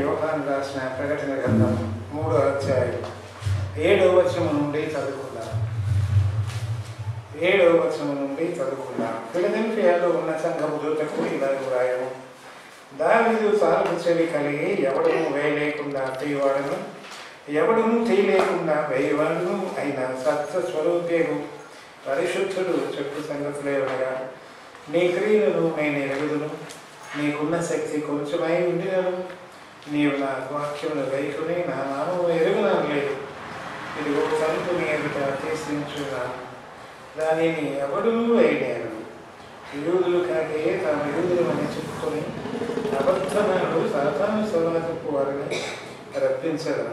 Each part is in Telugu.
యోహాన్ రాసిన ప్రకటన గ్రంథం మూడో అధ్యాయం ఏడవ వచనం నుండి చదువుకుందాం ఏడవ వచనం నుండి చదువుకుందాం ఫిలదెల్ఫియాలో ఉన్న సంఘము దూతకు ఇలా వ్రాయము దావీదు సాగు చెవి కలిగి ఎవడను వేయలేకుండా తీయవాడను ఎవడను తీయలేకుండా వేయవాడును అయిన సత్య స్వరూపేగు పరిశుద్ధుడు చెప్పు సంగతులే ఉండగా నీ క్రియలను నేను ఎరుగుదును నీకున్న శక్తి కొంచెమై ఉండినను నీవు నా వాక్యములు వేయకుని నా నామము ఎరుగునను లేదు ఇదిగో తలుపు నీ ఎదుట తీసించున్నాను దానిని ఎవడూ వేయలేరు యూదులు కాకే తాము యూదులు అని చెప్పుకొని అబద్ధములు సాతాను సర్వతపు వారిని రప్పించగలరు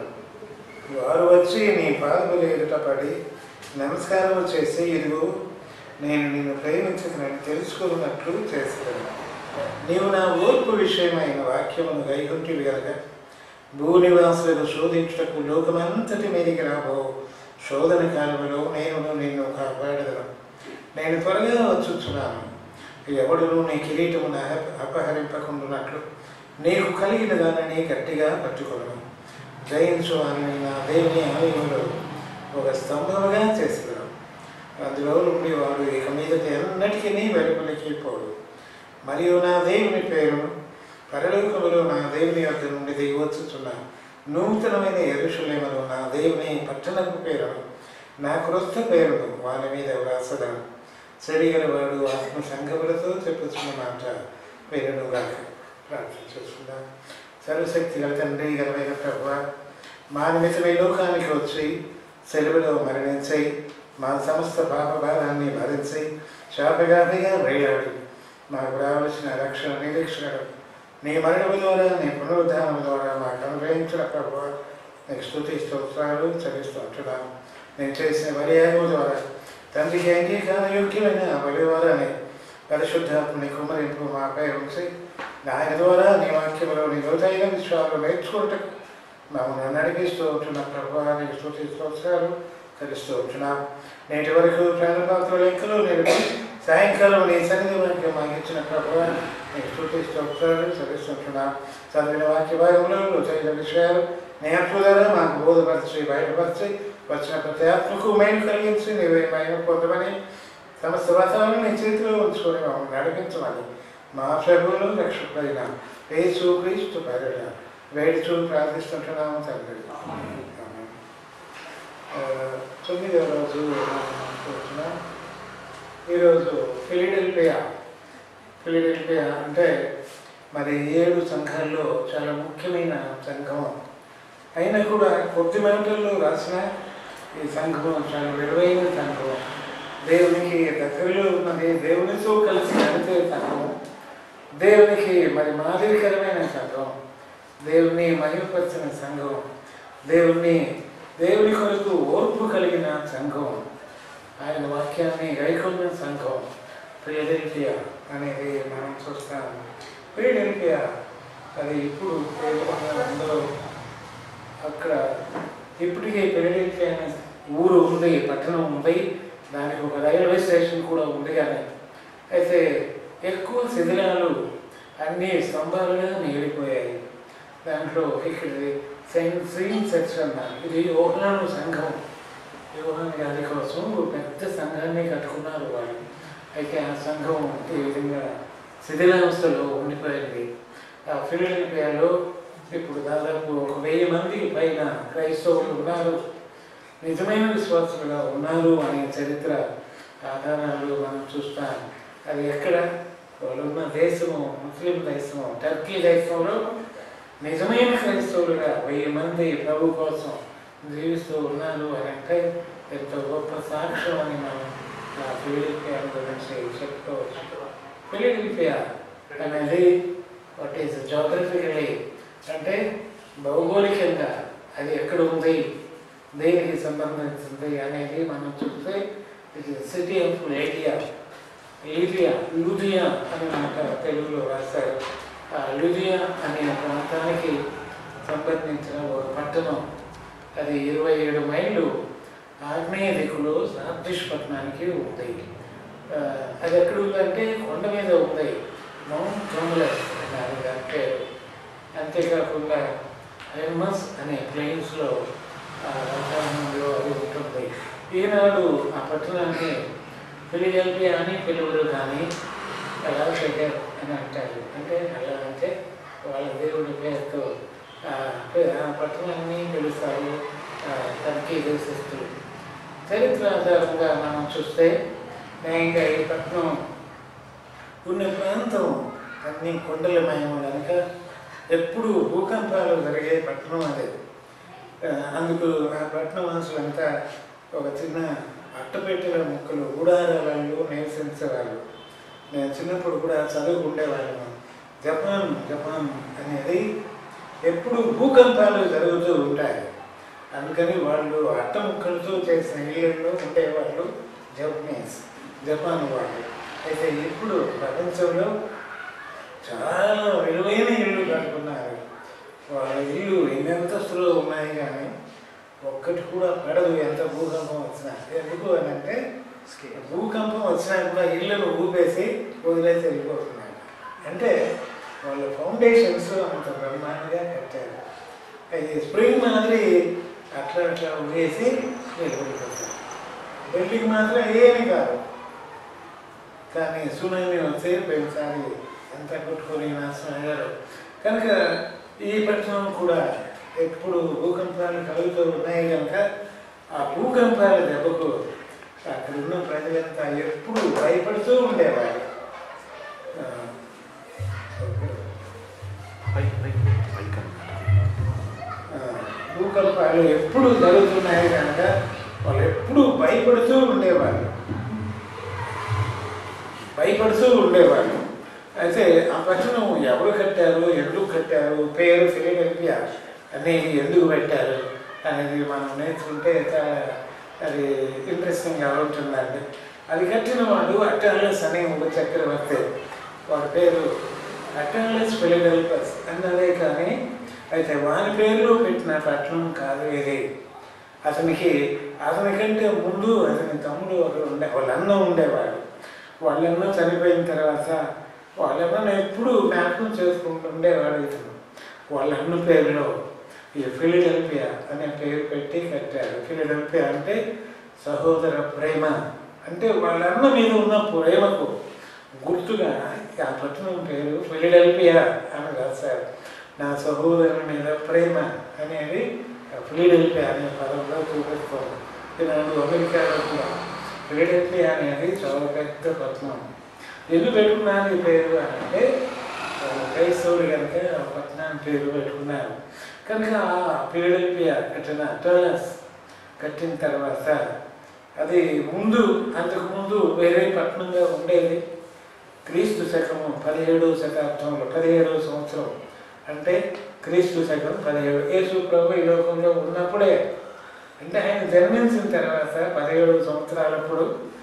వారు వచ్చి నీ పాదముల ఎదుట పడి నమస్కారము చేసి ఇదిగో నేను నిన్ను ప్రేమించదనని తెలుసుకున్నట్లు చేస్తాను నీవు నా ఓర్పు విషయమైన వాక్యమును గైకుంటివి గనక భూనివాసులను శోధించుటకు లోకమంతటి మీదికి రాబో శోధన కాలంలో నేను నిన్ను కాపాడదను నేను త్వరగా వచ్చుచున్నాను ఎవడును నీ కిరీటమును అప- అపహరింపకుండునట్లు నీకు కలిగిన దానిని గట్టిగా పట్టుకొను జయించు అని నా దేవుని ఆలయంలో ఒక స్తంభముగా చేసేదాం అందులో నుండి వాడు ఇక మీదట ఎన్నటికీ వెలుపలికి పోడు మరియు నా దేవుని పేరు పరలోకములో నా దేవుని యొక్క నుండి దిగివచ్చుచున్న నూతనమైన ఎరుషులేమను నా దేవుని పట్టణపు పేరును నా క్రొత్త పేరును వారి మీద వ్రాసదను సరిగలవాడు ఆత్మ సంఘములతో చెప్పుచున్న మాట పేరునుగాక ప్రార్థన చేసుకుందాం సర్వశక్తి గల తండ్రి గలమైన ప్రభు మా నిమిత్తమై లోకానికి వచ్చి సెలవులో మరణించి మా సమస్త పాప భారాన్ని భరించి శాపగాపిగా వేయాడి మాకు రావలసిన రక్షణ నిరీక్షణలు నీ మరణము ద్వారా నీ పునరుద్ధానం ద్వారా మాకు అనుగ్రహించిన ప్రభు నీకు స్థుతి స్తోత్రాలు చెల్లిస్తుంటున్నాను నేను చేసిన బలియాగం ద్వారా తండ్రికి అంగీకార యోగ్యమైన ఆ బలివారాన్ని పరిశుద్ధాత్మని కుమరింపు మాపై ఉంచి ఆయన ద్వారా నీ వాక్యంలో నీ లోతైన విశ్వాసం నేర్చుకుంటకు మమ్మల్ని నడిపిస్తూ ఉంటున్న ప్రభావానికి స్థుతి స్తోత్రాలు తెలుస్తూ ఉంటున్నాం నేటి వరకు ప్రాణపాత్ర లెక్కలు నేను సాయంకాలం నీ సన్నిధి వాక్యం మాకు ఇచ్చిన ప్రభావాన్ని నీకు స్థుతి స్తోత్రాలు తెలుస్తుంటున్నాం చదివిన వాక్య భాగంలో లోతైన విషయాలు నీ ఆత్మ ద్వారా మాకు బోధపరిచి బయటపరిచి వచ్చిన ప్రతి ఆత్మకు మేలు కలిగించి నీవే మైన పొందమని సమస్త వాతావరణం నీ చేతిలో ఉంచుకొని మమ్మల్ని నడిపించమని మా ప్రభువులు రక్షకుడైన యేసు క్రీస్తు పేరిట వేడుచూ ప్రార్థిస్తుంటున్నాము తండ్రి ఆమేన్. ఆ, తొమ్మిదవ రోజు మనం చూస్తున్నాం ఈరోజు ఫిలిడెల్ఫియా ఫిలిడెల్ఫియా అంటే మరి ఏడు సంఘాల్లో చాలా ముఖ్యమైన సంఘం అయినా కూడా కొద్ది మాటల్లో రాసిన ఈ సంఘం చాలా విలువైన సంఘం దేవునికి దగ్గరలో ఉన్నది దేవునితో కలిసి నడిపే సంఘం దేవునికి మరి మాదిరికరమైన సంఘం దేవుని మహిమపరిచిన సంఘం దేవుని దేవుని కొరకు ఓర్పు కలిగిన సంఘం ఆయన వాక్యాన్ని గైకొన్న సంఘం ప్రియడెల్ఫియా అనేది మనం చూస్తాం ప్రియడెల్ఫియా అది ఇప్పుడు ఏ విధంగా ఉందో అక్కడ ఇప్పటికే ప్రియడెల్ఫియా అనే ఊరు ఉంది పట్టణం ఉంది దానికి ఒక రైల్వే స్టేషన్ కూడా ఉంది కానీ అయితే ఎక్కువ శిథిలాలు అన్ని స్తంభాలుగా మిగిలిపోయాయి దాంట్లో ఇక్కడ సెయింట్ సీన్ సెక్షన్ ఇది యోహాను సంఘం యోహాన్ గారి కోసం ఒక పెద్ద సంఘాన్ని కట్టుకున్నారు వాళ్ళు అయితే ఆ సంఘం ఈ విధంగా శిథిలావస్థలో ఉండిపోయింది ఆ ఫిలిడెల్ఫియాలో ఇప్పుడు దాదాపు ఒక వెయ్యి మంది పైన క్రైస్తవులు ఉన్నారు నిజమైన విశ్వాసులుగా ఉన్నారు అనే చరిత్ర ఆధారాలు మనం చూస్తాం అది ఎక్కడ వాళ్ళు ఉన్న దేశము ముస్లిం దేశము టర్కీ దేశంలో నిజమైన క్రైస్తవులుగా వెయ్యి మంది ప్రభు కోసం జీవిస్తూ ఉన్నారు అని అంటే ఎంతో గొప్ప సాక్ష్యం అని మనం ఆ ఫిలిడిపియా గురించి చెప్పుకోవచ్చు ఫిలిడిపియా అనేది వాట్ ఈస్ జోగ్రఫికలీ అంటే భౌగోళికంగా అది ఎక్కడ ఉంది దేనికి సంబంధించింది అనేది మనం చూస్తే ఇట్ ఇస్ సిటీ ఆఫ్ లేడియా లీడియా లూదియా అనే మాట తెలుగులో రాశారు ఆ లూదియా అనే ప్రాంతానికి సంబంధించిన ఒక పట్టణం అది ఇరవై ఏడు మైళ్ళు ఆగ్నేయ దిక్కులో సార్దిష్ పట్టణానికి ఉంది ఆ, అది ఎక్కడ ఉందంటే కొండ మీద ఉంది మౌంట్ కమలస్ అన్నారు దాని పేరు అంతేకాకుండా హెర్మస్ అనే ప్లేన్స్లో వాతావరణంలో అది ఉంటుంది ఈనాడు ఆ పట్టణాన్ని ఫిలిడెల్ఫియా అని పిలువరు కానీ అలా షెగర్ అని అంటారు అంటే అలా అంటే వాళ్ళ దేవుడి పేరుతో ఆ పే- ఆ పట్టణాన్ని పిలుస్తారు ఆ, తనకి దేశస్తులు చరిత్ర ఆధారంగా మనం చూస్తే న్యాయంగా ఈ పట్టణం ఉన్న ప్రాంతం అన్ని కొండలమయం కనుక ఎప్పుడు భూకంపాలు జరిగే పట్టణం అది ఆ, అందుకు ఆ పట్టణ మనుషులంతా ఒక చిన్న అట్టపెట్టెల ముక్కలు గుడారాలలో నివసించేవాళ్ళు నేను చిన్నప్పుడు కూడా చదువుకుండేవాళ్ళము జపాన్ జపాన్ అనేది ఎప్పుడు భూకంపాలు జరుగుతూ ఉంటాయి అందుకని వాళ్ళు అట్ట ముక్కలతో చేసిన ఇళ్ళల్లో ఉండేవాళ్ళు జపనీస్ జపాన్ వాళ్ళు అయితే ఇప్పుడు ప్రపంచంలో చాలా విలువైన ఇల్లు కట్టుకున్నారు వాళ్ళ ఇల్లు ఎన్ని అంతస్తులు ఉన్నాయి కానీ ఒక్కటి కూడా పడదు ఎంత భూకంపం వచ్చినా ఎందుకు అని అంటే భూకంపం వచ్చినా కూడా ఇళ్ళను ఊపేసి వదిలేసి వెళ్ళిపోతున్నారు అంటే వాళ్ళ ఫౌండేషన్స్ అంత బ్రహ్మాండంగా కట్టారు అది స్ప్రింగ్ మాదిరి అట్లా అట్లా వేసి వెళ్ళిపోతారు బిల్డింగ్ మాత్రం ఏమీ కాదు కానీ సునామీ వస్తే పోయినసారి ఎంత కొట్టుకొని నాశనం అయ్యారు కనుక ఈ పట్టణం కూడా ఎప్పుడు భూకంపాలు కలుగుతూ ఉన్నాయి కనుక ఆ భూకంపాల దెబ్బకు అక్కడ ఉన్న ప్రజలంతా ఎప్పుడు భయపడుతూ ఉండేవారు ఆ, ఆ, భూకంపాలు ఎప్పుడు జరుగుతున్నాయి కనుక వాళ్ళు ఎప్పుడు భయపడుతూ ఉండేవాళ్ళు భయపడుతూ ఉండేవాళ్ళు అయితే ఆ పట్టణం ఎవరు కట్టారు ఎందుకు కట్టారు పేరు ఫిలిడెల్ఫియా అనేది ఎందుకు పెట్టారు అనేది మనం నేర్చుకుంటే చాలా అది ఇంట్రెస్టింగ్గా ఉంటుందండి అది కట్టిన వాడు అటాలస్ అనే ఒక చక్రవర్తి వాడి పేరు అటాలస్ ఫిలిడెల్ఫస్ అన్నదే కానీ అయితే వాని పేరులో పెట్టిన పట్టణం కాదు ఇది అతనికి అతనికంటే ముందు అతని తమ్ముడు ఒకరు ఉండే వాళ్ళ అన్న ఉండేవాడు వాళ్ళన్న చనిపోయిన తర్వాత వాళ్ళన్న ఎప్పుడు జ్ఞాపకం చేసుకుంటూ ఉండేవాడు ఇతను వాళ్ళ అన్న పేరులో ఈ ఫిలిడెల్ఫియా అనే పేరు పెట్టి కట్టారు ఫిలిడెల్ఫియా అంటే సహోదర ప్రేమ అంటే వాళ్ళ అన్న మీద ఉన్న ప్రేమకు గుర్తుగా ఆ పట్టణం పేరు ఫిలిడెల్ఫియా అని రాశారు నా సహోదరుని మీద ప్రేమ అనేది ఫిలిడెల్ఫియా అనే పదంలో చూపిస్తుంది ఈనాడు అమెరికాలో కూడా ఫిలిడెల్ఫియా అనేది చాలా పెద్ద పట్టణం ఎందుకు పెట్టుకున్నారు ఈ పేరు అని అంటే ఆ, క్రైస్తవులు కనుక ఆ పట్టణాన్ని పేరు పెట్టుకున్నారు కనుక ఆ ఫిలిడెల్ఫియా కట్టిన అటలస్ కట్టిన తర్వాత అది ముందు అంతకు ముందు వేరే పట్టణంగా ఉండేది క్రీస్తు శకము పదిహేడవ శతాబ్దంలో పదిహేడవ సంవత్సరం అంటే క్రీస్తు శకం పదిహేడు యేసు ప్రభు ఈ లోకంలో ఉన్నప్పుడే అంటే ఆయన జన్మించిన తర్వాత పదిహేడు సంవత్సరాలప్పుడు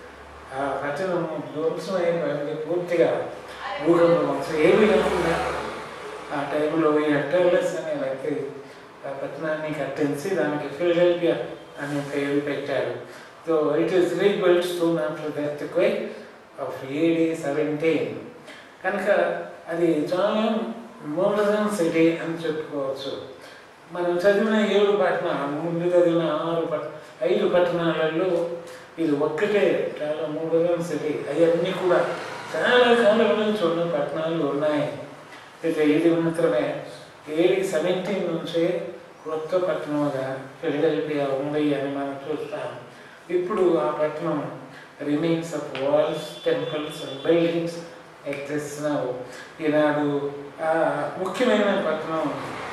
ఆ పట్టణం ధ్వంసం అయిపోయింది పూర్తిగా భూకంపం అసలు ఏమీ లేకుండా ఆ టైంలో ఈ అటర్లెస్ అనే వ్యక్తి ఆ పట్టణాన్ని కట్టించి దానికి ఫిలడెల్ఫియా అనే పేరు పెట్టారు so it is rebuild soon after that quake of AD seventeen కనుక అది చాలా మోడర్న్ సిటీ అని చెప్పుకోవచ్చు మనం చదివిన ఏడు పట్టణాలు ముందు చదివిన ఆరు పట్ ఐదు పట్టణాలలో ఇది ఒక్కటే చాలా మోడర్న్ సిటీ అవన్నీ కూడా చాలా కాలం నుంచి ఉన్న పట్టణాలు ఉన్నాయి అయితే ఇది మాత్రమే ఏడి సెవెంటీన్ నుంచే కొత్త పట్టణంగా ఫిలడెల్ఫియా ఉంది అని మనం చూస్తాం ఇప్పుడు ఆ పట్టణం remains of walls temples and buildings exist now ఈనాడు ఆ ముఖ్యమైన పట్టణం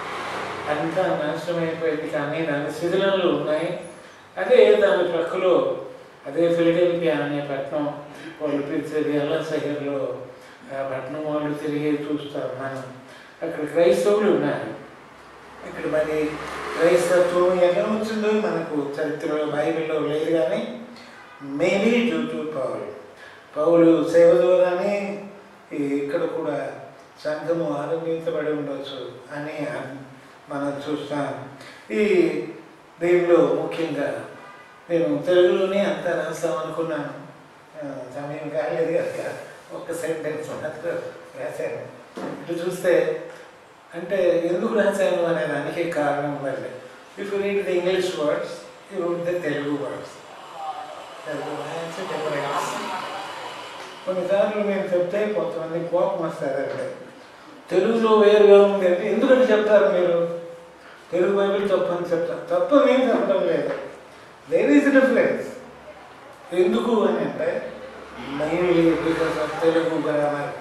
అంతా నాశనమైపోయింది కానీ దాని శిథిలంలో ఉన్నాయి అదే దాని ప్రక్కలో అదే ఫిలడెల్ఫియా అనే పట్టణం వాళ్ళు పిలిచేది అల్లా సహర్లో ఆ పట్టణం వాళ్ళు తిరిగి చూస్తారు మనం అక్కడ క్రైస్తవులు ఉన్నారు ఇక్కడ మరి క్రైస్తత్వం ఎలా వచ్చిందో మనకు చరిత్రలో బైబిల్లో లేదు కానీ మేబీ డ్యూ టు పౌలు పౌలు సేవ ద్వారానే ఈ ఇక్కడ కూడా సంఘము ఆరోగ్యించబడి ఉండొచ్చు అని అన్- మనం చూస్తాం ఈ దీనిలో ముఖ్యంగా నేను తెలుగులోనే అంతా రాస్తాం అనుకున్నాను ఆ, సమయం కాలేదు కనుక ఒక్క సెంటెన్స్ మాత్రం రాశాను ఇటు చూస్తే అంటే ఎందుకు రాశాను అనే దానికి కారణం మళ్ళీ if you read the English words you read the Telugu words Telugu words difference కొన్నిసార్లు నేను చెప్తే కొంతమంది కోపం వస్తారంటే తెలుగులో వేరుగా ఉంది అంటే ఎందుకంటే చెప్తారు మీరు తెలుగు బైబిల్ తప్పు అని చెప్తారు తప్పు నేను చెప్పడం లేదు దేర్ ఈస్ డిఫరెన్స్ ఎందుకు అని అంటే mainly because of Telugu grammar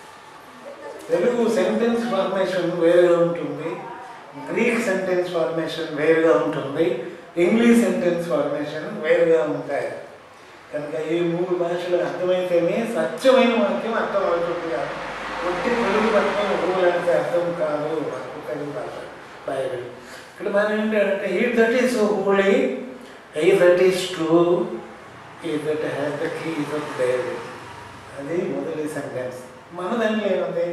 Telugu sentence formation వేరుగా ఉంటుంది గ్రీక్ సెంటెన్స్ ఫార్మేషన్ వేరుగా ఉంటుంది ఇంగ్లీష్ సెంటెన్స్ ఫార్మేషన్ వేరుగా ఉంటాయి కనుక ఈ మూడు భాషలు అర్థమైతేనే సత్యమైన వాక్యం అర్థం అవుతుంది కాదు ఒట్టి తెలుగు పట్టుకొని రూల్ అంటే అర్థం కాదు మనకు తెలుగు భాష బైబిల్ ఇక్కడ మనం ఏంటంటే ఈ that is holy he that is true he that has the keys of David అది మొదటి సెంటెన్స్ మన దాంట్లో ఏముంది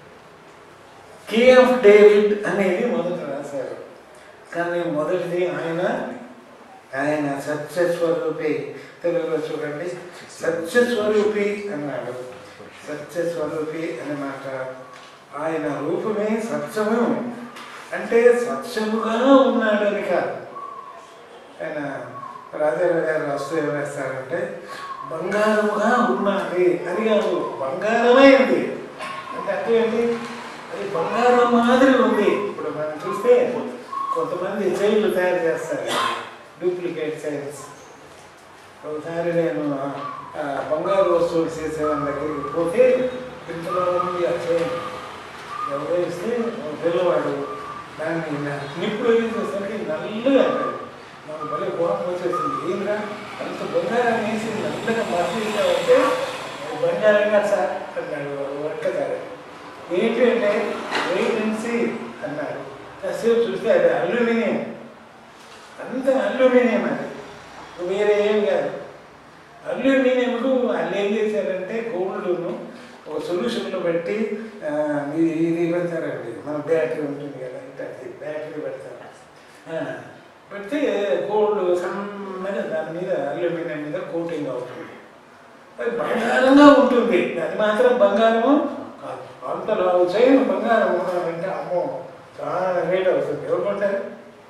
కీ ఆఫ్ డేవిడ్ అనేది మొదట రాశారు కానీ మొదటిది ఆయన ఆయన సత్యస్వరూపి తెలుగులో చూడండి సత్యస్వరూపి అన్నాడు సత్యస్వరూపి అనే మాట ఆయన రూపమే సత్యము అంటే సత్యముగా ఉన్నాడు అని కాదు ఆయన రాజారావు గారు వస్తూ ఏం వేస్తారంటే బంగారముగా ఉన్నది అది కాదు బంగారమే ఉంది అంటే అర్థం ఏంటి అది బంగారం మాదిరి ఉంది ఇప్పుడు మనం చూస్తే కొంతమంది చైన్లు తయారు చేస్తారు డూప్లికేట్ చైన్స్ ఒకసారి నేను ఆ, బంగారు వస్తువులు చేసే వాళ్ళ దగ్గరికి పోతే ఇంతలో ఉంది ఆ చైన్ ఎవరో ఇస్తే ఒక పిల్లవాడు దాన్ని న- నిప్పుడు వేసేసరికి నల్లగా అంటాడు నాకు భలే కోపం వచ్చేసింది ఏంద్రా అంత బంగారం వేసి నల్లగా మసీదుగా అంటే బంగారంగా సార్ అన్నాడు వర్కదారు ఏంటి అంటే వెయిట్ అండ్ సీ అన్నాడు కాసేపు చూస్తే అది అల్యూమినియం అంత అల్యూమినియం అది వేరే ఏం కాదు అల్యూమినియంకు వాళ్ళు ఏం చేశారంటే గోల్డ్ను ఒక సొల్యూషన్లో పెట్టి ఆ, ఇది ఇది పెడతారండి మన బ్యాటరీ ఉంటుంది కదా ఇట్లాంటి బ్యాటరీ పెడతారు ఆ, పెడితే గోల్డ్ సన్నగా దాని మీద అల్యూమినియం మీద కోటింగ్ అవుతుంది అది బంగారంగా ఉంటుంది అది మాత్రం బంగారము కాదు అంత లావు చైన్ బంగారం ఉన్నారంటే అమ్మో చాలా రేట్ అవుతుంది ఎవరు కొంటారు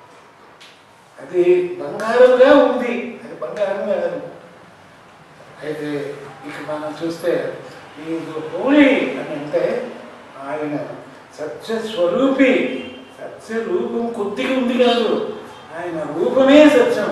అది బంగారంగా ఉంది అది బంగారం కాదు అయితే ఇక మనం చూస్తే ఈ హోలీ అని అంటే ఆయన సత్య స్వరూపి సత్య రూపం కొద్దిగా ఉంది కాదు ఆయన రూపమే సత్యం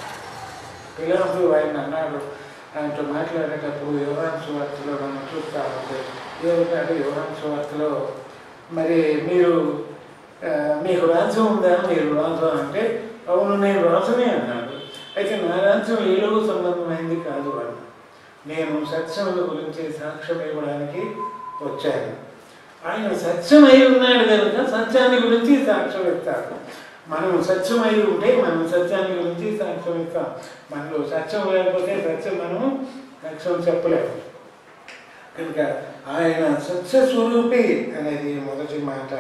పిల్లలు ఆయన అన్నాడు ఆయనతో మాట్లాడేటప్పుడు యువరాన్ సువార్తలో మనం చూస్తా ఉంటే ఏమంటాడు యువరాన్ సువార్తలో మరి మీరు ఆ, మీకు రాజ్యం ఉందా మీరు రాజ్యం అంటే అవును నేను రాజునే అన్నాడు అయితే నా రాజ్యం ఏలుగు సంబంధమైంది కాదు అని నేను సత్యముల గురించి సాక్ష్యం ఇవ్వడానికి వచ్చాను ఆయన సత్యం అయి ఉన్నాడు కనుక సత్యాన్ని గురించి సాక్ష్యం ఇస్తాడు మనం సత్యం అయి ఉంటే మనం సత్యాన్ని గురించి సాక్ష్యం ఇస్తాం మనలో సత్యం లేకపోతే సత్యం మనం సాక్ష్యం చెప్పలేము కనుక ఆయన సత్య స్వరూపి అనేది మొదటి మాట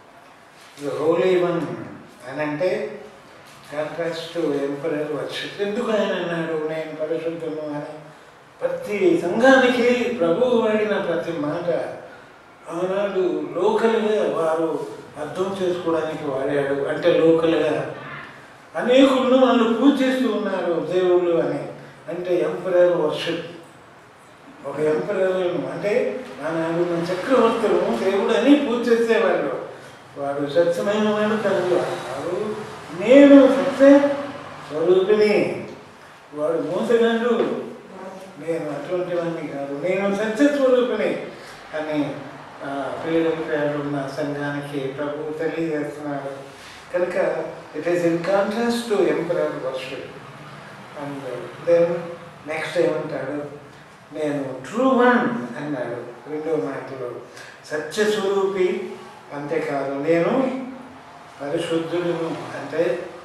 హోలీ వన్ అని అంటే కాంట్రాస్ట్ ఎంపరర్ వర్షిప్ ఎందుకు ఆయన అన్నాడు నేను పరిశుద్ధము అని ప్రతి సంఘానికి ప్రభువు వాడిన ప్రతి మాట ఆనాడు లోకల్గా వారు అర్థం చేసుకోవడానికి వాడాడు అంటే లోకల్గా అనేకులను వాళ్ళు పూజ చేస్తూ ఉన్నారు దేవుళ్ళు అని అంటే ఎంపరర్ వర్షిప్ ఒక ఎంపరర్లను అంటే ఆనాడు ఉన్న చక్రవర్తులను దేవుడు అని పూజ చేసేవాళ్ళు వాడు స్వచ్ఛమైన వాడు కాదు వాడు నేను సత్య స్వరూపిణి వాడు మోసగాడు నేను అటువంటి వాడిని కాదు నేను సత్య స్వరూపిణి అని ప్రియలు ఉన్న సంఘానికి ప్రభు తెలియజేస్తున్నాడు కనుక it is in contrast to emperor worship and then next ఏమంటాడు నేను ట్రూ వన్ అన్నాడు రెండో మాటలో సత్య స్వరూపి అంతేకాదు నేను పరిశుద్ధుడును అంటే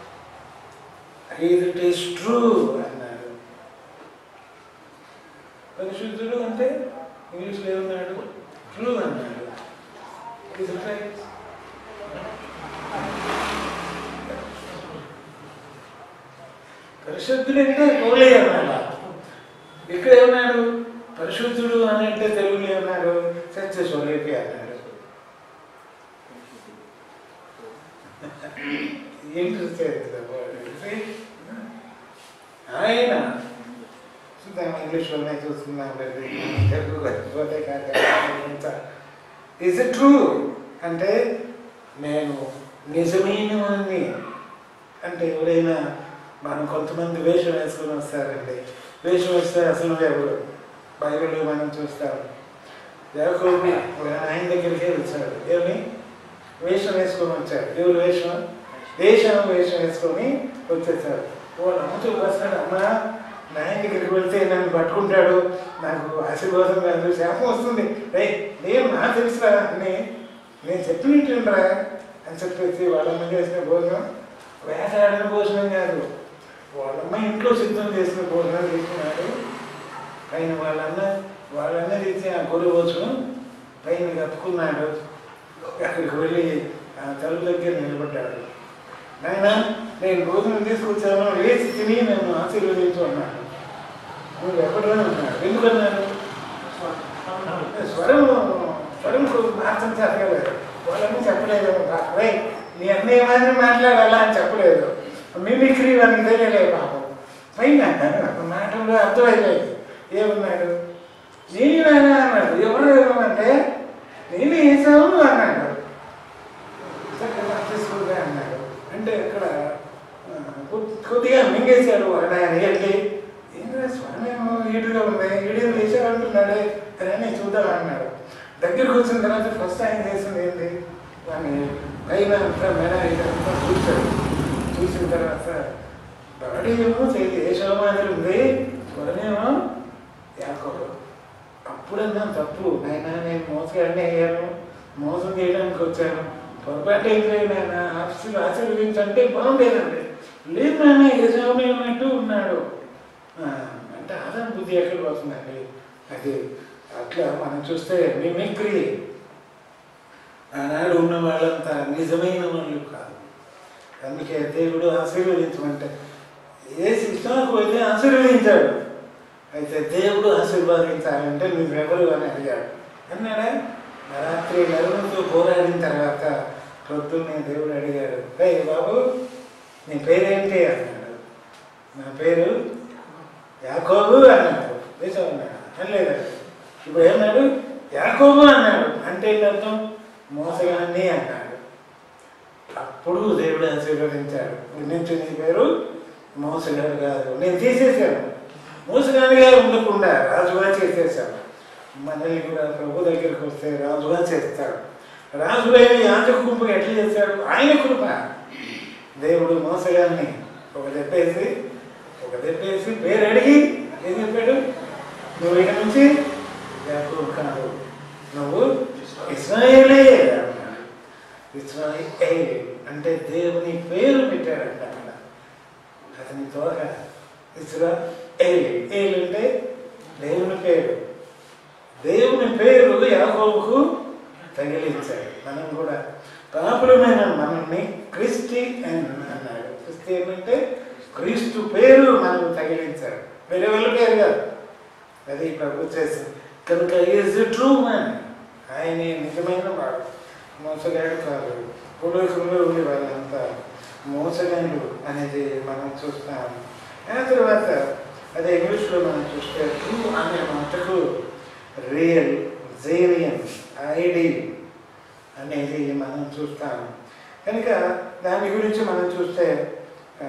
ఇట్ ఈస్ ట్రూ అన్నాడు పరిశుద్ధుడు అంటే ఇంగ్లీష్లో ఏమన్నాడు ట్రూ అన్నాడు Is it right? పరిశుద్ధుడు అంటే హోలీ అన్నాడు ఇక్కడ ఏమన్నాడు పరిశుద్ధుడు అని అంటే తెలుగులో ఏమన్నాడు సత్య స్వరూపి అన్నాడు ఇంట్రెస్టెడ్ ఆయన చూద్దాం ఇంగ్లీష్లోనే చూస్తున్నాం లేదు తెలుగు లేకపోతే కాక ఇస్ ఇట్ ట్రూ అంటే నేను నిజమైన వాడిని అంటే ఎవరైనా మనం కొంతమంది వేషం వేసుకొని వస్తారండి వేషం వేస్తే అసలు ఎవరు బైబిల్ మనం చూస్తాం యాకోబు ఒక ఆయన దగ్గరికే వచ్చాడు ఏమి వేషం వేసుకొని వచ్చాడు ఎవరు వేషం వేషం వేషం వేసుకొని వచ్చేసాడు ఓ నమ్ముతూ వస్తాడు అమ్మా నాయన దగ్గరికి వెళ్తే నన్ను పట్టుకుంటాడు నాకు ఆశీర్వాదం కాదు శాపం వస్తుంది రే నేను నా తెలుసురా అని నేను చెప్పినట్టుండ్రా అని చెప్పేసి వాళ్ళమ్మ చేసిన భోజనం వేటాడిన భోజనం కాదు వాళ్ళమ్మ ఇంట్లో సిద్ధం చేసిన భోజనం తీసుకున్నాడు పైన వాళ్ళన్న వాళ్ళన్న తెచ్చి ఆ గొర్రె భోజనం పైన కప్పుకున్నాడు అక్కడికి వెళ్ళి ఆ తలుపు దగ్గర నిలబడ్డాడు నాయన నేను భోజనం తీసుకొచ్చాను వేసి తిని నన్ను ఆశీర్వదించు అన్నాడు నువ్వు ఎక్కడో అన్నాడు ఎందుకన్నాడు స్వరం స్వరం మార్చం చెప్పలేదు వాళ్ళని చెప్పలేదు రే నీ అన్నీ ఏమైనా మాట్లాడాలా అని చెప్పలేదు మిమిక్రీ వానికి తెలియలేదు పాపం పైన మాటల్లో అర్థమయ్యలేదు ఏమన్నాడు నేనేనా అన్నాడు ఎవరు ఏమంటే నేను వేసాము అన్నాడు తీసుకుంటా అన్నాడు అంటే ఇక్కడ ఆ, కొద్ది- కొద్దిగా మింగేశాడు ఆయన ఆయన వెళ్ళి ఏంటంటే స్వరమేమో ఈడుగా ఉంది ఈడు వేసాడు అంటున్నాడే అని చూద్దాం అన్నాడు దగ్గరికి వచ్చిన తర్వాత ఫస్ట్ ఆయన చేసింది ఏంటి వాడిని పైన అంతా మెడ ఇదంతా చూశాడు చూసిన తర్వాత బాడీ ఏమో చేతి ఏ శోభాది ఉంది స్వరమేమో యాకోబు అప్పుడన్నా తప్పు నాయన నేను మోసగాడిని అయ్యాను మోసం చేయడానికి వచ్చాను పొరపాటు ఏం లేదు నాయన ఆఫీసులు ఆశీర్వదించంటే బాగుండేదండి లేదు నాయన యజమానట్టు ఉన్నాడు ఆ, అంటే ఆదాం బుద్ధి ఎక్కడికి వస్తుందండి అది అట్లా మనం చూస్తే మిమిక్రీ ఆనాడు ఉన్న వాళ్ళంతా నిజమైన వాళ్ళు కాదు అందుకే దేవుడు ఆశీర్వదించమంటే ఏ శిక్షణకు అయితే ఆశీర్వదించాడు అయితే దేవుడు ఆశీర్వాదించాలంటే నువ్వెవరు అని అడిగాడు అన్నాడా రాత్రి నలుగురితో పోరాడిన తర్వాత పొద్దున్నే దేవుడు అడిగాడు రే బాబు నీ పేరేంటి అన్నాడు నా పేరు యాకోబు అన్నాడు వేసావు అన్నాడు అనలేదండి ఇప్పుడు ఏమన్నాడు యాకోబు అన్నాడు అంటే ఏంటి అర్థం మోసగాన్ని అన్నాడు అప్పుడు దేవుడు ఆశీర్వదించాడు నుంచి నీ పేరు మోసగాడు కాదు నేను తీసేశాను మోసగాడిగా ఉండకుండా రాజుగా చేసేసాను మనల్ని కూడా ప్రభు దగ్గరికి వస్తే రాజుగా చేస్తాడు రాజులైన యాజక గుంపుగా ఎట్లా చేశాడు ఆయన కృప దేవుడు మోసగాన్ని ఒక దెబ్బేసి ఒక దెబ్బేసి పేరు అడిగి ఏం చెప్పాడు నువ్వు ఇక నుంచి యాకోబు కాదు నువ్వు ఇస్రాయేలే అన్నాడు ఇస్రాయేల్ అంటే దేవుని పేరు పెట్టాడంట అక్కడ అతని తోక ఇస్రా ఏల్ ఏల్ అంటే దేవుని పేరు దేవుని పేరు యాకోబుకు తగిలించాడు మనం కూడా పాపులమైన మనల్ని క్రిస్టి అని అన్నాడు క్రిస్టి అంటే క్రీస్తు పేరు మనం తగిలించాడు వేరే వాళ్ళ పేరు కాదు అది ప్రభు చేసింది కనుక ఈజ్ ట్రూ మ్యాన్ ఆయనే నిజమైన వాడు మోసగాడు కాదు పూర్వీకులు ఉండి వాళ్ళంతా మోసగాడు అనేది మనం చూస్తాం ఆ తర్వాత అదే ఇంగ్లీష్లో మనం చూస్తే ట్రూ అనే మాటకు రియల్ జేరియన్ ఐడి అనేది మనం చూస్తాం కనుక దాని గురించి మనం చూస్తే ఆ,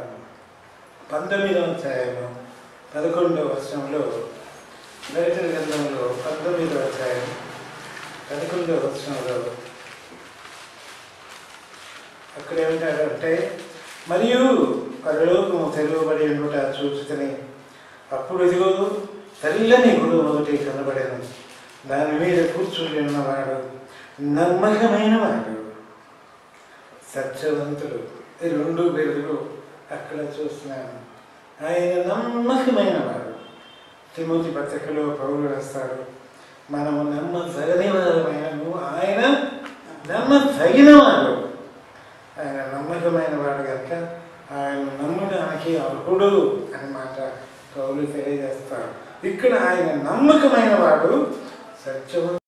పంతొమ్మిదవ అధ్యాయము పదకొండవ వర్షంలో దళిత గ్రంథంలో పంతొమ్మిదవ అధ్యాయం పదకొండవ వర్షంలో అక్కడ ఏమిటాడంటే మరియు పరలోకము తెరవబడి ఉండుట చూచుతని అప్పుడు ఇదిగో తెల్లని గురువు ఒకటి కనబడేను దాని మీద కూర్చుని ఉన్నవాడు నమ్మకమైన వాడు సత్యవంతుడు ఈ రెండు పేర్లు అక్కడ చూస్తున్నాను ఆయన నమ్మకమైన వాడు తిమోతి పత్రికలో పౌరుడు రాస్తాడు మనము నమ్మదగని వారమైనను ఆయన నమ్మదగిన వాడు ఆయన నమ్మకమైన వాడు కనుక ఆయన నమ్మడానికి అర్హుడు అని మాట కౌలు తెలియజేస్తాడు ఇక్కడ ఆయన నమ్మకమైన వాడు సత్యవంతుడు